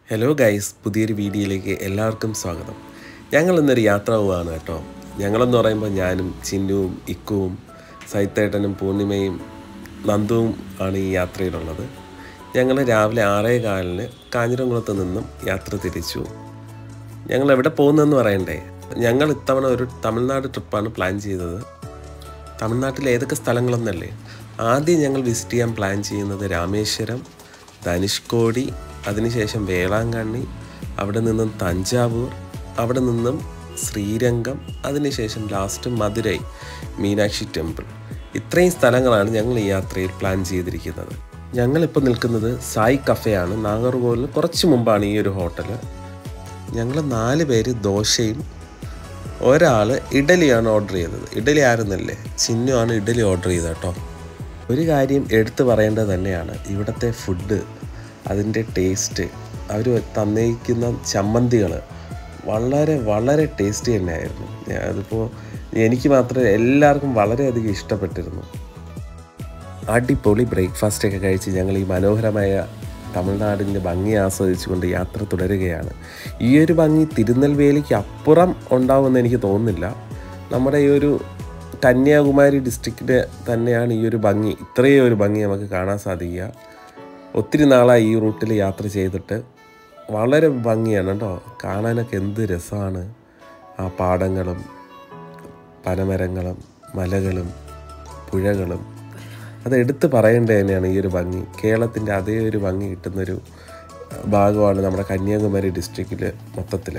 hello guys പുതിയൊരു വീഡിയോയിലേക്ക് എല്ലാവർക്കും സ്വാഗതം ഞങ്ങൾ ഇന്നൊരു യാത്ര പോവാണ് കേട്ടോ ഞങ്ങളെന്ന് പറയുമ്പോൾ ഞാനും ചിന്നുവും ഇക്കുവും സൈത്തേട്ടനും പൂർണിമയും നന്ദുവും ആണ് ഈ യാത്രയിലുള്ളത് ഞങ്ങൾ രാവിലെ ആറേ കാലിന് കാഞ്ഞിരംകുളത്ത് നിന്നും യാത്ര തിരിച്ചു ഞങ്ങൾ എവിടെ പോകുന്നതെന്ന് പറയണ്ടേ ഞങ്ങൾ ഇത്തവണ ഒരു തമിഴ്നാട് ട്രിപ്പാണ് പ്ലാൻ ചെയ്തത് തമിഴ്നാട്ടിലെ ഏതൊക്കെ സ്ഥലങ്ങളെന്നല്ലേ ആദ്യം ഞങ്ങൾ വിസിറ്റ് ചെയ്യാൻ പ്ലാൻ ചെയ്യുന്നത് രാമേശ്വരം ധനുഷ്കോടി അതിനുശേഷം വേളാങ്കണ്ണി അവിടെ നിന്നും തഞ്ചാവൂർ അവിടെ നിന്നും ശ്രീരംഗം അതിനുശേഷം ലാസ്റ്റ് മധുരൈ മീനാക്ഷി ടെമ്പിൾ ഇത്രയും സ്ഥലങ്ങളാണ് ഞങ്ങൾ ഈ യാത്രയിൽ പ്ലാൻ ചെയ്തിരിക്കുന്നത് ഞങ്ങളിപ്പോൾ നിൽക്കുന്നത് സായി കഫേയാണ് നാഗർകോവിലിന് കുറച്ച് മുമ്പാണ് ഈ ഒരു ഹോട്ടൽ ഞങ്ങൾ നാല് പേര് ദോശയും ഒരാൾ ഇഡലിയാണ് ഓർഡർ ചെയ്തത് ഇഡലി ആയിരുന്നല്ലേ ചിന്നു ആണ് ഇഡലി ഓർഡർ ചെയ്തത് കേട്ടോ ഒരു കാര്യം എടുത്തു പറയേണ്ടത് തന്നെയാണ് ഇവിടുത്തെ ഫുഡ് അതിൻ്റെ ടേസ്റ്റ് അവർ തന്നിരിക്കുന്ന ചമ്മന്തികൾ വളരെ വളരെ ടേസ്റ്റി തന്നെയായിരുന്നു ഞാൻ അതിപ്പോൾ എനിക്ക് മാത്രമേ എല്ലാവർക്കും വളരെയധികം ഇഷ്ടപ്പെട്ടിരുന്നു അടിപൊളി ബ്രേക്ക്ഫാസ്റ്റൊക്കെ കഴിച്ച് ഞങ്ങൾ ഈ മനോഹരമായ തമിഴ്നാടിൻ്റെ ഭംഗി ആസ്വദിച്ചുകൊണ്ട് യാത്ര തുടരുകയാണ് ഈ ഒരു ഭംഗി തിരുനെൽവേലിക്ക് അപ്പുറം ഉണ്ടാവുമെന്ന് എനിക്ക് തോന്നുന്നില്ല നമ്മുടെ ഈ ഒരു കന്യാകുമാരി ഡിസ്ട്രിക്റ്റിൻ്റെ തന്നെയാണ് ഈ ഒരു ഭംഗി ഇത്രയും ഒരു ഭംഗി നമുക്ക് കാണാൻ സാധിക്കുക ഒത്തിരി നാളായി ഈ റൂട്ടിൽ യാത്ര ചെയ്തിട്ട് വളരെ ഭംഗിയാണ് കേട്ടോ കാണാനൊക്കെ എന്ത് രസമാണ് ആ പാടങ്ങളും പനമരങ്ങളും മലകളും പുഴകളും അത് എടുത്ത് പറയേണ്ടത് തന്നെയാണ് ഈ ഒരു ഭംഗി കേരളത്തിൻ്റെ അതേ ഒരു ഭംഗി കിട്ടുന്നൊരു ഭാഗമാണ് നമ്മുടെ കന്യാകുമാരി ഡിസ്ട്രിക്റ്റിൽ മൊത്തത്തിൽ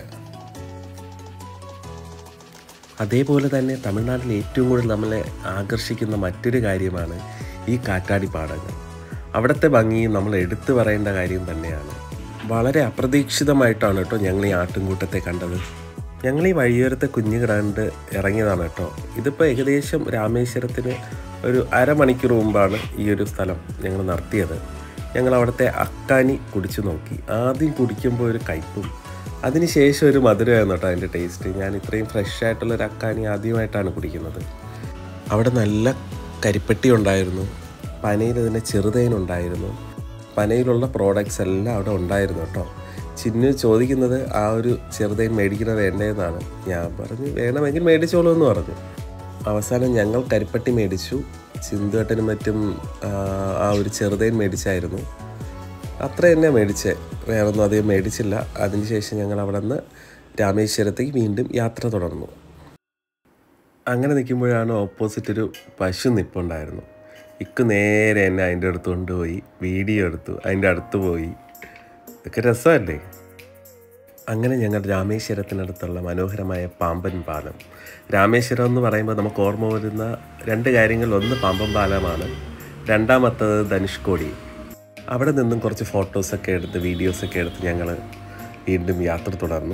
അതേപോലെ തന്നെ തമിഴ്നാട്ടിൽ ഏറ്റവും കൂടുതൽ നമ്മളെ ആകർഷിക്കുന്ന മറ്റൊരു കാര്യമാണ് ഈ കാറ്റാടി പാടങ്ങൾ അവിടുത്തെ ഭംഗി നമ്മൾ എടുത്തു പറയേണ്ട കാര്യം തന്നെയാണ് വളരെ അപ്രതീക്ഷിതമായിട്ടാണ് കേട്ടോ ഞങ്ങൾ ഈ ആട്ടിൻകൂട്ടത്തെ കണ്ടത് ഞങ്ങൾ ഈ വഴിയോരത്തെ കുഞ്ഞു കിടാണ്ട് ഇറങ്ങിയതാണ് കേട്ടോ ഇതിപ്പോൾ ഏകദേശം രാമേശ്വരത്തിന് ഒരു അരമണിക്കൂർ മുമ്പാണ് ഈ ഒരു സ്ഥലം ഞങ്ങൾ നടത്തിയത് ഞങ്ങൾ അവിടുത്തെ അക്കാനി കുടിച്ചു നോക്കി ആദ്യം കുടിക്കുമ്പോൾ ഒരു കയ്പും അതിനുശേഷം ഒരു മധുരമായിരുന്നു കേട്ടോ അതിൻ്റെ ടേസ്റ്റ് ഞാൻ ഇത്രയും ഫ്രഷ് ആയിട്ടുള്ള ഒരു അക്കാനി ആദ്യമായിട്ടാണ് കുടിക്കുന്നത് അവിടെ നല്ല കരിപ്പെട്ടി ഉണ്ടായിരുന്നു പനയിൽ ഇതിൻ്റെ ചെറുതേനുണ്ടായിരുന്നു പനയിലുള്ള പ്രോഡക്റ്റ്സ് എല്ലാം അവിടെ ഉണ്ടായിരുന്നു കേട്ടോ ചിന്നു ചോദിക്കുന്നത് ആ ഒരു ചെറുതേൻ മേടിക്കണ വേണ്ടതെന്നാണ് ഞാൻ പറഞ്ഞു വേണമെങ്കിൽ മേടിച്ചോളൂ എന്ന് പറഞ്ഞു അവസാനം ഞങ്ങൾ കരിപ്പട്ടി മേടിച്ചു ചിന്തുവേട്ടനും മറ്റും ആ, ആ ഒരു ചെറുതേൻ മേടിച്ചായിരുന്നു അത്ര തന്നെ മേടിച്ചേ വേറൊന്നും അധികം മേടിച്ചില്ല അതിനുശേഷം ഞങ്ങൾ അവിടെ നിന്ന് രാമേശ്വരത്തേക്ക് വീണ്ടും യാത്ര തുടർന്നു അങ്ങനെ നിൽക്കുമ്പോഴാണ് ഓപ്പോസിറ്റ് ഒരു പശു നിപ്പുണ്ടായിരുന്നു ഇക്ക് നേരെ എന്നെ അതിൻ്റെ അടുത്ത് കൊണ്ടുപോയി വീഡിയോ എടുത്തു അതിൻ്റെ അടുത്ത് പോയി ഇതൊക്കെ രസമല്ലേ അങ്ങനെ ഞങ്ങൾ രാമേശ്വരത്തിനടുത്തുള്ള മനോഹരമായ പാമ്പൻ പാലം രാമേശ്വരം എന്ന് പറയുമ്പോൾ നമുക്ക് ഓർമ്മ വരുന്ന രണ്ട് കാര്യങ്ങൾ ഒന്ന് പാമ്പൻ പാലമാണ് രണ്ടാമത്തത് ധനുഷ്കോടി അവിടെ നിന്നും കുറച്ച് ഫോട്ടോസൊക്കെ എടുത്ത് വീഡിയോസൊക്കെ എടുത്ത് ഞങ്ങൾ വീണ്ടും യാത്ര തുടർന്നു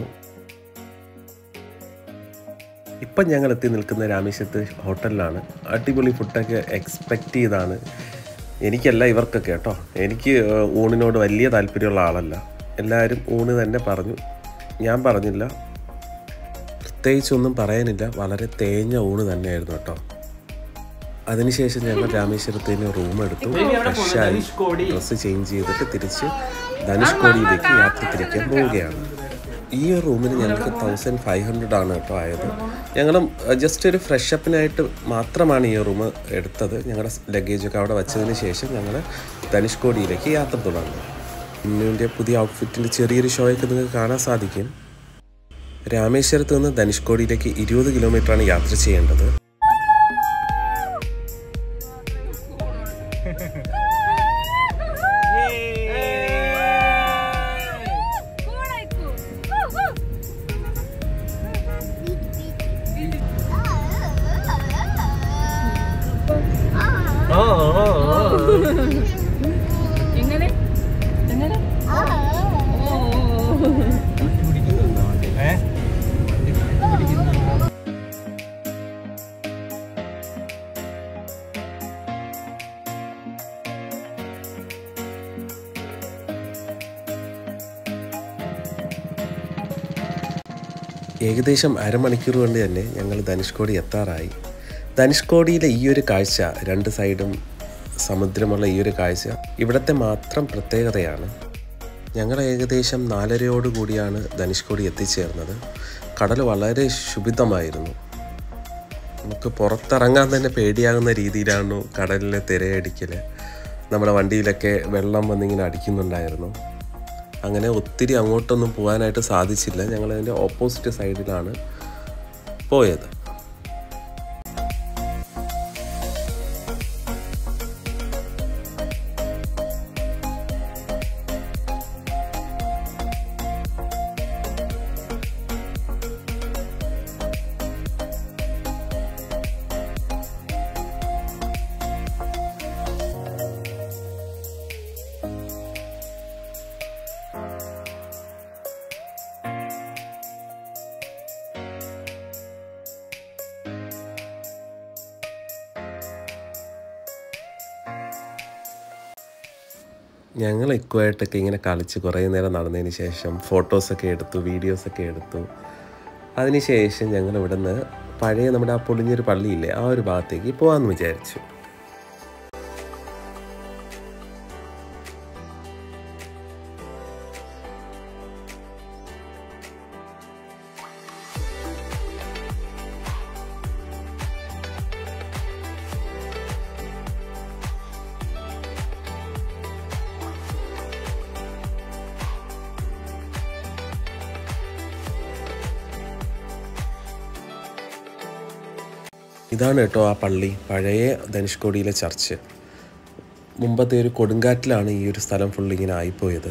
ഇപ്പം ഞങ്ങൾ എത്തി നിൽക്കുന്ന രാമേശ്വരത്ത് ഹോട്ടലിലാണ് അടിപൊളി ഫുഡൊക്കെ എക്സ്പെക്റ്റ് ചെയ്താണ് എനിക്കല്ല ഇവർക്കൊക്കെ കേട്ടോ എനിക്ക് ഏഹ്, ഊണിനോട് വലിയ താല്പര്യമുള്ള ആളല്ല എല്ലാവരും ഊണ് തന്നെ പറഞ്ഞു ഞാൻ പറഞ്ഞില്ല പ്രത്യേകിച്ചൊന്നും പറയാനില്ല വളരെ തേഞ്ഞ ഊണ് തന്നെയായിരുന്നു കേട്ടോ അതിനുശേഷം ഞങ്ങൾ രാമേശ്വരത്തിന് റൂം എടുത്തു ഫ്രഷായി ഡ്രസ്സ് ചേഞ്ച് ചെയ്തിട്ട് തിരിച്ച് ധനുഷ്കോടിയിലേക്ക് യാത്ര തിരിക്കാൻ പോവുകയാണ് ഈ ഒരു റൂമിന് ഞങ്ങൾക്ക് തൗസൻഡ് ഫൈവ് ഹൺഡ്രഡ് ആണ് കേട്ടോ ആയത് ഞങ്ങളും ജസ്റ്റ് ഒരു ഫ്രഷ് അപ്പിനായിട്ട് മാത്രമാണ് ഈ റൂം എടുത്തത് ഞങ്ങളുടെ ലഗേജൊക്കെ അവിടെ വെച്ചതിന് ശേഷം ഞങ്ങൾ ധനുഷ്കോടിയിലേക്ക് യാത്ര തുടർന്നു ഇന്നുവിൻ്റെ പുതിയ ഔട്ട്ഫിറ്റിൻ്റെ ചെറിയൊരു ഷോയൊക്കെ നിങ്ങൾക്ക് കാണാൻ സാധിക്കും രാമേശ്വരത്ത് നിന്ന് ധനുഷ്കോടിയിലേക്ക് ഇരുപത് കിലോമീറ്ററാണ് യാത്ര ചെയ്യേണ്ടത് എങ്ങനെ എങ്ങനെ ഏകദേശം അരമണിക്കൂർ കൊണ്ട് തന്നെ ഞങ്ങൾ ധനുഷ്കോടി എത്താറായി ധനുഷ്കോടിയിലെ ഈ ഒരു കാഴ്ച രണ്ട് സൈഡും സമുദ്രമുള്ള ഈ ഒരു കാഴ്ച ഇവിടുത്തെ മാത്രം പ്രത്യേകതയാണ് ഞങ്ങൾ ഏകദേശം നാലരയോട് കൂടിയാണ് ധനുഷ്കോടി എത്തിച്ചേർന്നത് കടൽ വളരെ ശുഭിതമായിരുന്നു നമുക്ക് പുറത്തിറങ്ങാൻ തന്നെ പേടിയാകുന്ന രീതിയിലാണ് കടലിലെ തിരയടിക്കൽ നമ്മുടെ വണ്ടിയിലൊക്കെ വെള്ളം വന്നിങ്ങനെ അടിക്കുന്നുണ്ടായിരുന്നു അങ്ങനെ ഒത്തിരി അങ്ങോട്ടൊന്നും പോകാനായിട്ട് സാധിച്ചില്ല ഞങ്ങൾ അതിൻ്റെ ഓപ്പോസിറ്റ് സൈഡിലാണ് പോയത് ഞങ്ങൾ ഇക്കുമായിട്ടൊക്കെ ഇങ്ങനെ കളിച്ച് കുറേ നേരം നടന്നതിന് ശേഷം ഫോട്ടോസൊക്കെ എടുത്തു വീഡിയോസൊക്കെ എടുത്തു അതിനുശേഷം ഞങ്ങൾ ഇവിടുന്ന് പഴയ നമ്മുടെ ആ പൊളിഞ്ഞൊരു പള്ളിയില്ലേ ആ ഒരു ഭാഗത്തേക്ക് പോകാമെന്ന് വിചാരിച്ചു ഇതാണ് കേട്ടോ ആ പള്ളി പഴയ ധനുഷ്കോടിയിലെ ചർച്ച് മുമ്പത്തെ ഒരു കൊടുങ്കാറ്റിലാണ് ഈ ഒരു സ്ഥലം ഫുൾ ഇങ്ങനെ ആയിപ്പോയത്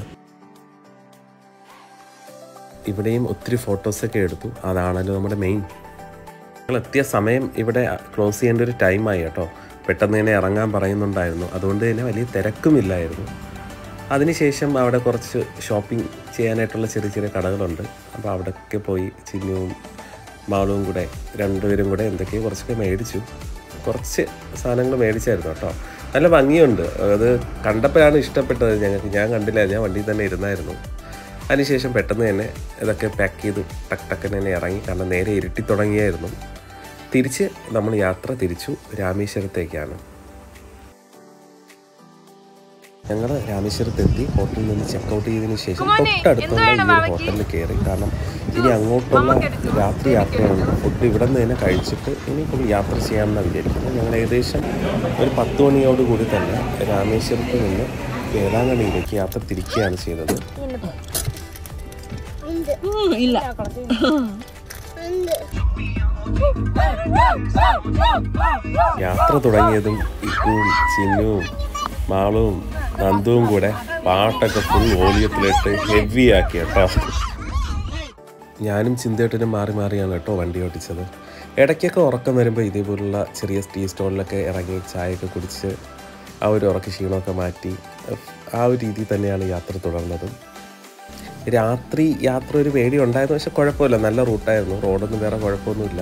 ഇവിടെയും ഒത്തിരി ഫോട്ടോസൊക്കെ എടുത്തു അതാണല്ലോ നമ്മുടെ മെയിൻ ഞങ്ങൾ എത്തിയ സമയം ഇവിടെ ക്ലോസ് ചെയ്യേണ്ട ഒരു ടൈമായി കേട്ടോ പെട്ടെന്ന് തന്നെ ഇറങ്ങാൻ പറയുന്നുണ്ടായിരുന്നു അതുകൊണ്ട് തന്നെ വലിയ തിരക്കുമില്ലായിരുന്നു അതിനുശേഷം അവിടെ കുറച്ച് ഷോപ്പിംഗ് ചെയ്യാനായിട്ടുള്ള ചെറിയ ചെറിയ കടകളുണ്ട് അപ്പോൾ അവിടെയൊക്കെ പോയി ചിന്നുവും മാളും കൂടെ രണ്ടുപേരും കൂടെ എന്തൊക്കെയോ കുറച്ചൊക്കെ മേടിച്ചു കുറച്ച് സാധനങ്ങൾ മേടിച്ചായിരുന്നു കേട്ടോ നല്ല ഭംഗിയുണ്ട് അത് കണ്ടപ്പോഴാണ് ഇഷ്ടപ്പെട്ടത് ഞങ്ങൾക്ക് ഞാൻ കണ്ടില്ല ഞാൻ വണ്ടിയിൽ തന്നെ ഇരുന്നായിരുന്നു അതിനുശേഷം പെട്ടെന്ന് തന്നെ ഇതൊക്കെ പാക്ക് ചെയ്ത് ടക്ക് ടക്കന് തന്നെ ഇറങ്ങി കാരണം നേരെ ഇരുട്ടി തുടങ്ങിയായിരുന്നു തിരിച്ച് നമ്മൾ യാത്ര തിരിച്ചു രാമേശ്വരത്തേക്കാണ് ഞങ്ങൾ രാമേശ്വരത്തെത്തി ഹോട്ടലിൽ നിന്ന് ചെക്കൗട്ട് ചെയ്തതിന് ശേഷം തൊട്ടടുത്തുള്ള ഈ ഒരു ഹോട്ടലിൽ കയറി കാരണം ഇനി അങ്ങോട്ടുള്ള രാത്രി യാത്രയാണ് ഫുഡ് ഇവിടെ നിന്ന് തന്നെ കഴിച്ചിട്ട് ഇനി ഫുൾ യാത്ര ചെയ്യാമെന്നാണ് വിചാരിക്കുന്നത് ഞങ്ങൾ ഏകദേശം ഒരു പത്ത് മണിയോട് കൂടി തന്നെ രാമേശ്വരത്ത് നിന്ന് വേളാങ്കണ്ണിയിലേക്ക് യാത്ര തിരിക്കുകയാണ് ചെയ്തത് ഉം, ഇല്ല യാത്ര തുടങ്ങിയതും ഇക്കുവും ചിന്നുവും മാളവും നന്ദുവും കൂടെ പാട്ടൊക്കെ ഫുൾ വോളിയത്തിലിട്ട് ഹെവി ആക്കി കേട്ടോ ഞാനും ചിന്തേട്ടനും മാറി മാറിയാണ് കേട്ടോ വണ്ടി ഓടിച്ചത് ഇടയ്ക്കൊക്കെ ഉറക്കം വരുമ്പോൾ ഇതേപോലുള്ള ചെറിയ ടീ സ്റ്റോളിലൊക്കെ ഇറങ്ങി ചായയൊക്കെ കുടിച്ച് ആ ഒരു ഉറക്ക ക്ഷീണമൊക്കെ മാറ്റി ആ ഒരു രീതിയിൽ തന്നെയാണ് യാത്ര തുടർന്നതും രാത്രി യാത്ര ഒരു പേടി ഉണ്ടായിരുന്നു പക്ഷെ കുഴപ്പമില്ല നല്ല റൂട്ടായിരുന്നു റോഡൊന്നും വേറെ കുഴപ്പമൊന്നുമില്ല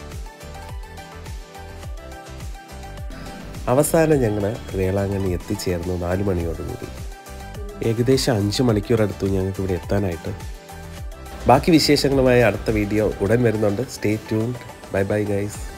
അവസാനം ഞങ്ങൾ വേളാങ്കണ്ണി എത്തിച്ചേർന്നു നാല് മണിയോടുകൂടി ഏകദേശം അഞ്ച് മണിക്കൂർ അടുത്തു ഞങ്ങൾക്ക് ഇവിടെ എത്താനായിട്ട് ബാക്കി വിശേഷങ്ങളുമായി അടുത്ത വീഡിയോ ഉടൻ വരുന്നുണ്ട് stay tuned bye bye guys